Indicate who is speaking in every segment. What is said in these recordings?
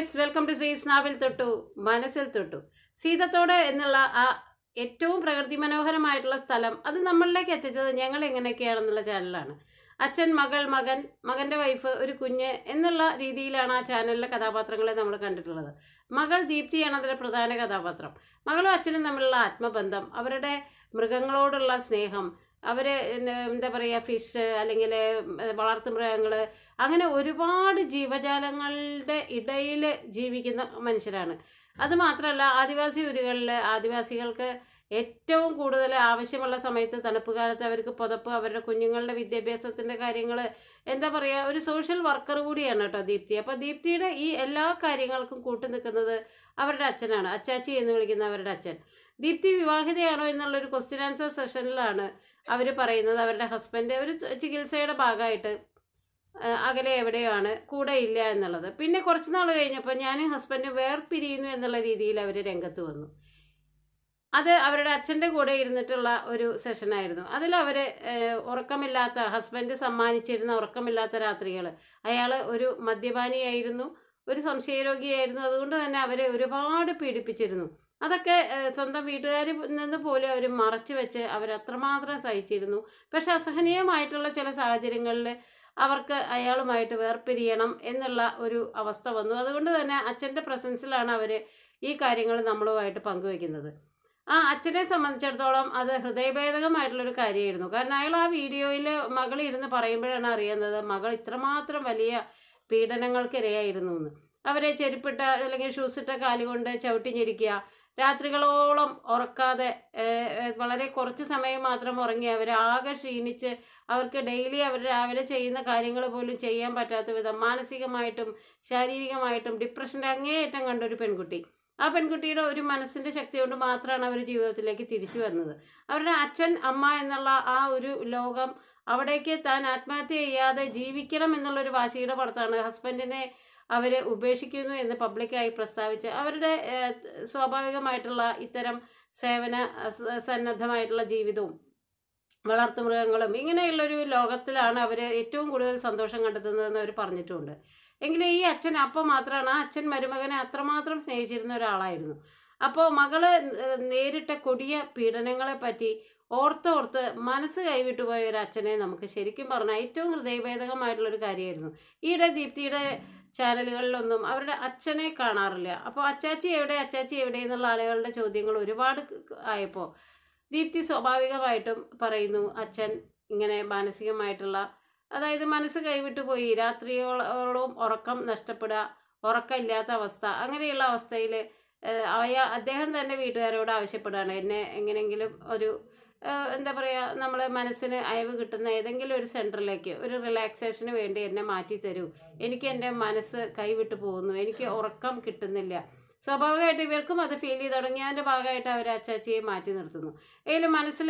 Speaker 1: viewers welcome to ശ്രീ സ്നാവിൽ തൊട്ടു മനസ്സിൽ തൊട്ടു സീതത്തോട് എന്നുള്ള ആ ഏറ്റവും പ്രകൃതി മനോഹരമായിട്ടുള്ള സ്ഥലം അത് നമ്മളിലേക്ക് എത്തിച്ചത് ഞങ്ങൾ എങ്ങനെയൊക്കെയാണെന്നുള്ള ചാനലാണ് അച്ഛൻ മകൾ മകൻ മകൻ്റെ വൈഫ് ഒരു കുഞ്ഞ് എന്നുള്ള രീതിയിലാണ് ആ ചാനലിലെ കഥാപാത്രങ്ങളെ നമ്മൾ കണ്ടിട്ടുള്ളത് മകൾ ദീപ്തിയാണ് അതിലെ പ്രധാന കഥാപാത്രം മകളും അച്ഛനും തമ്മിലുള്ള ആത്മബന്ധം അവരുടെ മൃഗങ്ങളോടുള്ള സ്നേഹം അവർ എന്താ പറയുക ഫിഷ് അല്ലെങ്കിൽ വളർത്തു മൃഗങ്ങൾ അങ്ങനെ ഒരുപാട് ജീവജാലങ്ങളുടെ ഇടയിൽ ജീവിക്കുന്ന മനുഷ്യരാണ് അത് മാത്രമല്ല ആദിവാസി ഊരുകളിൽ ആദിവാസികൾക്ക് ഏറ്റവും കൂടുതൽ ആവശ്യമുള്ള സമയത്ത് തണുപ്പ് കാലത്ത് അവർക്ക് പുതപ്പ് അവരുടെ കുഞ്ഞുങ്ങളുടെ വിദ്യാഭ്യാസത്തിൻ്റെ കാര്യങ്ങൾ എന്താ പറയുക ഒരു സോഷ്യൽ വർക്കർ കൂടിയാണ് കേട്ടോ ദീപ്തി അപ്പോൾ ദീപ്തിയുടെ ഈ എല്ലാ കാര്യങ്ങൾക്കും കൂട്ടു നിൽക്കുന്നത് അവരുടെ അച്ഛനാണ് അച്ചാച്ചി എന്ന് വിളിക്കുന്ന അവരുടെ അച്ഛൻ ദീപ്തി വിവാഹിതയാണോ എന്നുള്ളൊരു ക്വസ്റ്റ്യൻ ആൻസർ സെഷനിലാണ് അവർ പറയുന്നത് അവരുടെ ഹസ്ബൻഡ് ഒരു ചികിത്സയുടെ ഭാഗമായിട്ട് അകലെ എവിടെയാണ് കൂടെ ഇല്ല എന്നുള്ളത് പിന്നെ കുറച്ച് നാൾ കഴിഞ്ഞപ്പോൾ ഞാൻ ഹസ്ബൻഡ് വേർപിരിയുന്നു എന്നുള്ള രീതിയിൽ അവർ രംഗത്ത് വന്നു അത് അവരുടെ അച്ഛൻ്റെ കൂടെ ഇരുന്നിട്ടുള്ള ഒരു സെഷനായിരുന്നു അതിൽ അവർ ഉറക്കമില്ലാത്ത ഹസ്ബൻഡ് സമ്മാനിച്ചിരുന്ന ഉറക്കമില്ലാത്ത രാത്രികൾ അയാൾ ഒരു മദ്യപാനിയായിരുന്നു ഒരു സംശയരോഗിയായിരുന്നു അതുകൊണ്ട് തന്നെ അവരെ ഒരുപാട് പീഡിപ്പിച്ചിരുന്നു അതൊക്കെ സ്വന്തം വീട്ടുകാരിൽ നിന്ന് പോലും അവർ മറച്ചു വെച്ച് അവർ അത്രമാത്രം സഹിച്ചിരുന്നു പക്ഷെ അസഹനീയമായിട്ടുള്ള ചില സാഹചര്യങ്ങളിൽ അവർക്ക് അയാളുമായിട്ട് വേർപിരിയണം എന്നുള്ള ഒരു അവസ്ഥ വന്നു അതുകൊണ്ട് തന്നെ അച്ഛൻ്റെ പ്രസൻസിലാണ് അവർ ഈ കാര്യങ്ങൾ നമ്മളുമായിട്ട് പങ്കുവയ്ക്കുന്നത് ആ അച്ഛനെ സംബന്ധിച്ചിടത്തോളം അത് ഹൃദയഭേദകമായിട്ടുള്ളൊരു കാര്യമായിരുന്നു കാരണം അയാൾ ആ വീഡിയോയിൽ മകൾ ഇരുന്ന് പറയുമ്പോഴാണ് അറിയുന്നത് മകൾ ഇത്രമാത്രം വലിയ പീഡനങ്ങൾക്കിരയായിരുന്നു എന്ന് അവരെ ചെരുപ്പിട്ട അല്ലെങ്കിൽ ഷൂസിട്ട കാലുകൊണ്ട് ചവിട്ടി ഞെരിക്കുക രാത്രികളോളം ഉറക്കാതെ വളരെ കുറച്ച് സമയം മാത്രം ഉറങ്ങി അവർ ആകെ ക്ഷീണിച്ച് അവർക്ക് ഡെയിലി അവർ രാവിലെ ചെയ്യുന്ന കാര്യങ്ങൾ പോലും ചെയ്യാൻ പറ്റാത്ത വിധം മാനസികമായിട്ടും ശാരീരികമായിട്ടും ഡിപ്രഷൻ്റെ അങ്ങേയറ്റം കണ്ട ഒരു പെൺകുട്ടി ആ പെൺകുട്ടിയുടെ ഒരു മനസ്സിൻ്റെ ശക്തി കൊണ്ട് മാത്രമാണ് അവർ ജീവിതത്തിലേക്ക് തിരിച്ചു വരുന്നത് അവരുടെ അച്ഛൻ അമ്മ എന്നുള്ള ആ ഒരു ലോകം അവിടേക്ക് താൻ ആത്മഹത്യ ചെയ്യാതെ ജീവിക്കണം എന്നുള്ളൊരു വാശിയുടെ പുറത്താണ് ഹസ്ബൻഡിനെ അവർ ഉപേക്ഷിക്കുന്നു എന്ന് പബ്ലിക്കായി പ്രസ്താവിച്ച് അവരുടെ സ്വാഭാവികമായിട്ടുള്ള ഇത്തരം സേവന സന്നദ്ധമായിട്ടുള്ള ജീവിതവും വളർത്തുമൃഗങ്ങളും ഇങ്ങനെയുള്ളൊരു ലോകത്തിലാണ് അവർ ഏറ്റവും കൂടുതൽ സന്തോഷം കണ്ടെത്തുന്നതെന്ന് അവർ പറഞ്ഞിട്ടുമുണ്ട് എങ്കിലും ഈ അച്ഛൻ അപ്പം മാത്രമാണ് ആ അച്ഛൻ മരുമകനെ അത്രമാത്രം സ്നേഹിച്ചിരുന്ന ഒരാളായിരുന്നു അപ്പോൾ മകള് നേരിട്ട കൊടിയ പീഡനങ്ങളെ പറ്റി ഓർത്തോർത്ത് മനസ്സ് കൈവിട്ടു പോയ ഒരു അച്ഛനെ നമുക്ക് ശരിക്കും പറഞ്ഞാൽ ഏറ്റവും ഹൃദയഭേദകമായിട്ടുള്ളൊരു കാര്യമായിരുന്നു ഈയിടെ ദീപ്തിയുടെ ചാനലുകളിലൊന്നും അവരുടെ അച്ഛനെ കാണാറില്ല അപ്പോൾ അച്ചാച്ചി എവിടെ അച്ചാച്ചി എവിടെ എന്നുള്ള ആളുകളുടെ ചോദ്യങ്ങൾ ഒരുപാട് ആയപ്പോൾ ദീപ്തി സ്വാഭാവികമായിട്ടും പറയുന്നു അച്ഛൻ ഇങ്ങനെ മാനസികമായിട്ടുള്ള അതായത് മനസ്സ് കൈവിട്ടു പോയി രാത്രിയോളം ഉറക്കം നഷ്ടപ്പെടുക ഉറക്കമില്ലാത്ത അവസ്ഥ അങ്ങനെയുള്ള അവസ്ഥയിൽ അവയ അദ്ദേഹം തന്നെ വീട്ടുകാരോട് ആവശ്യപ്പെടുകയാണ് എന്നെ എങ്ങനെയെങ്കിലും ഒരു എന്താ പറയുക നമ്മൾ മനസ്സിന് അയവ് കിട്ടുന്ന ഏതെങ്കിലും ഒരു സെൻറ്ററിലേക്ക് ഒരു റിലാക്സേഷന് വേണ്ടി എന്നെ മാറ്റി തരൂ എനിക്ക് എൻ്റെ മനസ്സ് കൈവിട്ടു പോകുന്നു എനിക്ക് ഉറക്കം കിട്ടുന്നില്ല സ്വാഭാവികമായിട്ട് ഇവർക്കും അത് ഫീൽ ചെയ്ത് തുടങ്ങിയതിൻ്റെ ഭാഗമായിട്ട് അവർ അച്ചാച്ചിയെ മാറ്റി നിർത്തുന്നു എങ്കിലും മനസ്സിൽ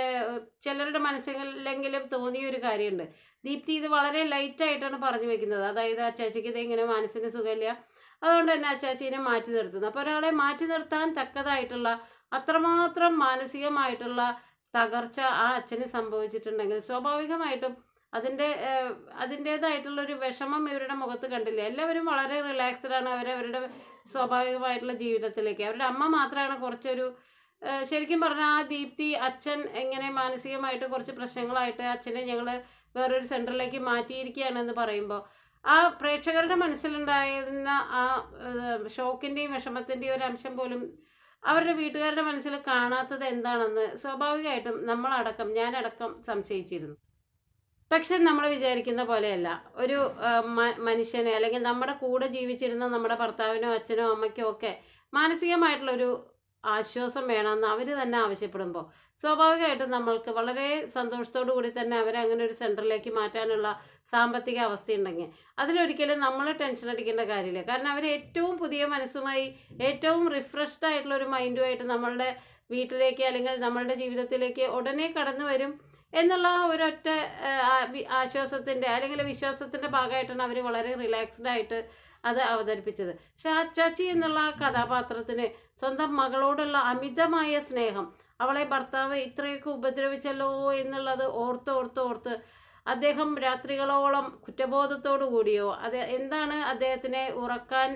Speaker 1: ചിലരുടെ മനസ്സിലെങ്കിലും തോന്നിയ ഒരു കാര്യമുണ്ട് ദീപ്തി ഇത് വളരെ ലൈറ്റായിട്ടാണ് പറഞ്ഞു വെക്കുന്നത് അതായത് അച്ചാച്ചിക്ക് ഇത് ഇങ്ങനെ മനസ്സിന് സുഖമില്ല അതുകൊണ്ട് തന്നെ അച്ചാച്ചീനെ മാറ്റി നിർത്തുന്നു അപ്പോൾ ഒരാളെ മാറ്റി നിർത്താൻ തക്കതായിട്ടുള്ള അത്രമാത്രം മാനസികമായിട്ടുള്ള തകർച്ച ആ അച്ഛന് സംഭവിച്ചിട്ടുണ്ടെങ്കിൽ സ്വാഭാവികമായിട്ടും അതിൻ്റെ അതിൻ്റേതായിട്ടുള്ളൊരു വിഷമം ഇവരുടെ മുഖത്ത് കണ്ടില്ല എല്ലാവരും വളരെ റിലാക്സ്ഡ് ആണ് അവരവരുടെ സ്വാഭാവികമായിട്ടുള്ള ജീവിതത്തിലേക്ക് അവരുടെ അമ്മ മാത്രമാണ് കുറച്ചൊരു ശരിക്കും പറഞ്ഞാൽ ആ ദീപ്തി അച്ഛൻ എങ്ങനെ മാനസികമായിട്ട് കുറച്ച് പ്രശ്നങ്ങളായിട്ട് അച്ഛനെ ഞങ്ങൾ വേറൊരു സെൻറ്ററിലേക്ക് മാറ്റിയിരിക്കുകയാണെന്ന് പറയുമ്പോൾ ആ പ്രേക്ഷകരുടെ മനസ്സിലുണ്ടായിരുന്ന ആ ഷോക്കിൻ്റെയും വിഷമത്തിൻ്റെയും ഒരു അംശം പോലും അവരുടെ വീട്ടുകാരുടെ മനസ്സിൽ കാണാത്തത് എന്താണെന്ന് സ്വാഭാവികമായിട്ടും നമ്മളടക്കം ഞാനടക്കം സംശയിച്ചിരുന്നു പക്ഷെ നമ്മൾ വിചാരിക്കുന്ന പോലെയല്ല ഒരു മനുഷ്യനെ അല്ലെങ്കിൽ നമ്മുടെ കൂടെ ജീവിച്ചിരുന്ന നമ്മുടെ ഭർത്താവിനോ അച്ഛനോ അമ്മയ്ക്കോ ഒക്കെ മാനസികമായിട്ടുള്ളൊരു ആശ്വാസം വേണമെന്ന് അവർ തന്നെ ആവശ്യപ്പെടുമ്പോൾ സ്വാഭാവികമായിട്ടും നമ്മൾക്ക് വളരെ സന്തോഷത്തോടു കൂടി തന്നെ അവരെ അങ്ങനെ ഒരു സെൻറ്ററിലേക്ക് മാറ്റാനുള്ള സാമ്പത്തിക അവസ്ഥയുണ്ടെങ്കിൽ അതിലൊരിക്കലും നമ്മൾ ടെൻഷൻ അടിക്കേണ്ട കാര്യമില്ല കാരണം അവർ ഏറ്റവും പുതിയ മനസ്സുമായി ഏറ്റവും റിഫ്രഷ്ഡ് ആയിട്ടുള്ള ഒരു മൈൻഡുമായിട്ട് നമ്മളുടെ വീട്ടിലേക്ക് അല്ലെങ്കിൽ നമ്മളുടെ ജീവിതത്തിലേക്ക് ഉടനെ കടന്നു വരും എന്നുള്ള ഒരൊറ്റ ആശ്വാസത്തിൻ്റെ അല്ലെങ്കിൽ വിശ്വാസത്തിൻ്റെ ഭാഗമായിട്ടാണ് അവർ വളരെ റിലാക്സ്ഡ് ആയിട്ട് അത് അവതരിപ്പിച്ചത് പക്ഷെ അച്ചാച്ചി എന്നുള്ള കഥാപാത്രത്തിന് സ്വന്തം മകളോടുള്ള അമിതമായ സ്നേഹം അവളെ ഭർത്താവ് ഇത്രയൊക്കെ ഉപദ്രവിച്ചല്ലോ എന്നുള്ളത് ഓർത്ത് ഓർത്ത് ഓർത്ത് അദ്ദേഹം രാത്രികളോളം കുറ്റബോധത്തോടു കൂടിയോ അത് എന്താണ് അദ്ദേഹത്തിനെ ഉറക്കാൻ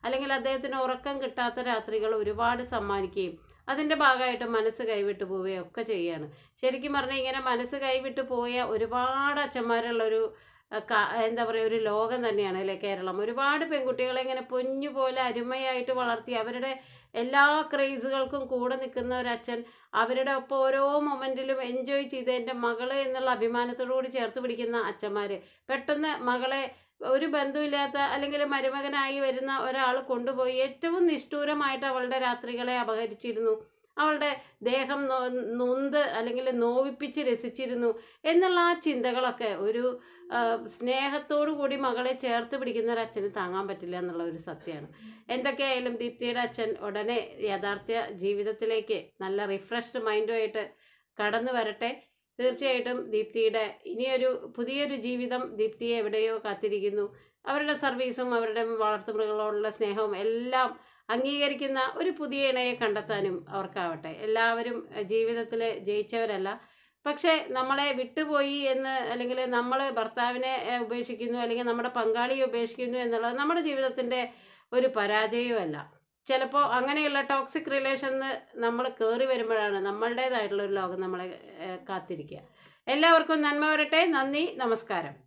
Speaker 1: അല്ലെങ്കിൽ അദ്ദേഹത്തിന് ഉറക്കം കിട്ടാത്ത രാത്രികൾ ഒരുപാട് സമ്മാനിക്കുകയും അതിൻ്റെ ഭാഗമായിട്ട് മനസ്സ് കൈവിട്ട് പോവുകയും ഒക്കെ ചെയ്യുകയാണ് ശരിക്കും പറഞ്ഞാൽ ഇങ്ങനെ മനസ്സ് കൈവിട്ട് പോയ ഒരുപാട് അച്ഛന്മാരുള്ളൊരു അഹ് ക- എന്താ പറയുക ഒരു ലോകം തന്നെയാണ് അല്ലേ കേരളം ഒരുപാട് പെൺകുട്ടികളെ ഇങ്ങനെ പൊന്നു പോലെ അരുമയായിട്ട് വളർത്തി അവരുടെ എല്ലാ ക്രേസുകൾക്കും കൂടെ നിൽക്കുന്ന ഒരു അച്ഛൻ അവരുടെ ഒപ്പം ഓരോ മൊമെൻറ്റിലും എൻജോയ് ചെയ്ത് എൻ്റെ മകള് എന്നുള്ള അഭിമാനത്തോടു കൂടി ചേർത്ത് പിടിക്കുന്ന അച്ഛന്മാർ പെട്ടെന്ന് മകളെ ഒരു ബന്ധുവില്ലാത്ത അല്ലെങ്കിൽ മരുമകനായി വരുന്ന ഒരാൾ കൊണ്ടുപോയി ഏറ്റവും നിഷ്ഠൂരമായിട്ട് അവളുടെ രാത്രികളെ അപഹരിച്ചിരുന്നു അവളുടെ ദേഹം നൊ നൊന്ത് അല്ലെങ്കിൽ നോവിപ്പിച്ച് രസിച്ചിരുന്നു എന്നുള്ള ആ ചിന്തകളൊക്കെ ഒരു ആ, സ്നേഹത്തോടു കൂടി മകളെ ചേർത്ത് പിടിക്കുന്ന ഒരു അച്ഛന് താങ്ങാൻ പറ്റില്ല എന്നുള്ള ഒരു സത്യമാണ് എന്തൊക്കെയായാലും ദീപ്തിയുടെ അച്ഛൻ ഉടനെ യഥാർത്ഥ ജീവിതത്തിലേക്ക് നല്ല റിഫ്രഷ്ഡ് മൈൻഡുമായിട്ട് കടന്നു വരട്ടെ തീർച്ചയായിട്ടും ദീപ്തിയുടെ ഇനിയൊരു പുതിയൊരു ജീവിതം ദീപ്തിയെ എവിടെയോ കാത്തിരിക്കുന്നു അവരുടെ സർവീസും അവരുടെ വളർത്തുമൃഗങ്ങളോടുള്ള സ്നേഹവും എല്ലാം അംഗീകരിക്കുന്ന ഒരു പുതിയ ഇണയെ കണ്ടെത്താനും അവർക്കാവട്ടെ എല്ലാവരും ജീവിതത്തിൽ ജയിച്ചവരല്ല പക്ഷേ നമ്മളെ വിട്ടുപോയി എന്ന് അല്ലെങ്കിൽ നമ്മൾ ഭർത്താവിനെ ഏഹ്, ഉപേക്ഷിക്കുന്നു അല്ലെങ്കിൽ നമ്മുടെ പങ്കാളിയെ ഉപേക്ഷിക്കുന്നു എന്നുള്ളത് നമ്മുടെ ജീവിതത്തിൻ്റെ ഒരു പരാജയവുമല്ല ചിലപ്പോൾ അങ്ങനെയുള്ള ടോക്സിക് റിലേഷന്ന് നമ്മൾ കയറി വരുമ്പോഴാണ് നമ്മളുടേതായിട്ടുള്ള ഒരു ലോകം നമ്മളെ ഏഹ്, കാത്തിരിക്കുക എല്ലാവർക്കും നന്മ വരട്ടെ നന്ദി നമസ്കാരം